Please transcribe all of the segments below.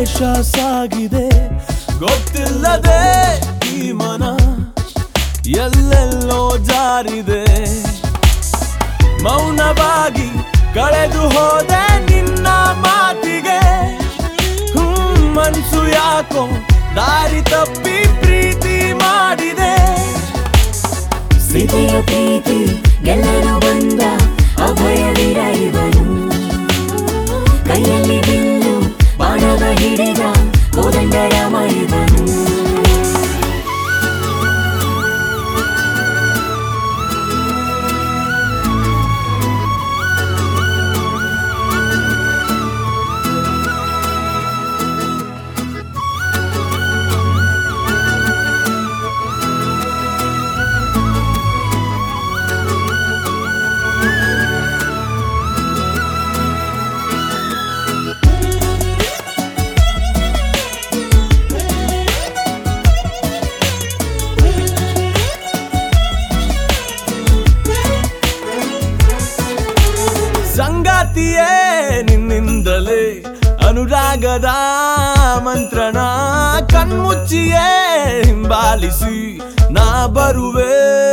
ದ್ವೇಷ ಸಾಗಿದೆ ಗೊತ್ತಿಲ್ಲದೆ ಈ ಮನ ಎಲ್ಲೆಲ್ಲೋ ಜಾರಿದೆ ಮೌನವಾಗಿ ಕಳೆದು ಹೋದೆ ನಿನ್ನ ಮಾತಿಗೆ ಹ್ಮ್ ಮನ್ಸು ಯಾಕೋ ದಾರಿ ತಪ್ಪಿ ಪ್ರೀತಿ ಮಾಡಿದೆ ಸೀತೆಯ ಪ್ರೀತಿ ಗೆಲ್ಲಲು ಬಂದ ಅಭಯವಿರ ಇವನು ಕೈಯಲ್ಲಿ ಬಿಲ್ಲು ಬಾಣವ ಹಿಡಿದ ಕೋದಂಡರಾಮ ಇವನು ಸಂಗಾತಿಯೇ ನಿನ್ನಿಂದಲೇ ಅನುರಾಗದ ಮಂತ್ರಣ ಕಣ್ಮುಚ್ಚಿಯೇ ಹಿಂಬಾಲಿಸಿ ನಾ ಬರುವೆ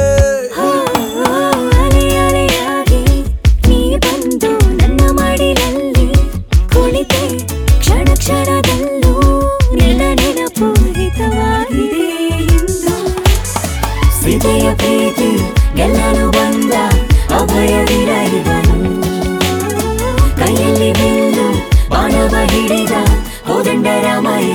ಅಲೆ ಅಲೆಯಾಗಿ ನೀ ಬಂದು ನನ್ನ ಮಡಿಲಲ್ಲಿ ಕುಳಿತೆ ಕ್ಷಣ ಕ್ಷಣದಲ್ಲೂ ನಿನ್ನ ನೆನಪು ಹಿತವಾಗಿದೆ ಎಂದು ಸೀತೆಯ ಪ್ರೀತಿ ಗೆಲ್ಲಲು ಬಂದ ಅಭಯವಿರ ಇವನು ಕೈಯಲ್ಲಿ ಬಿಲ್ಲು ಬಾಣವ ಹಿಡಿದ ಕೋದಂಡರಾಮ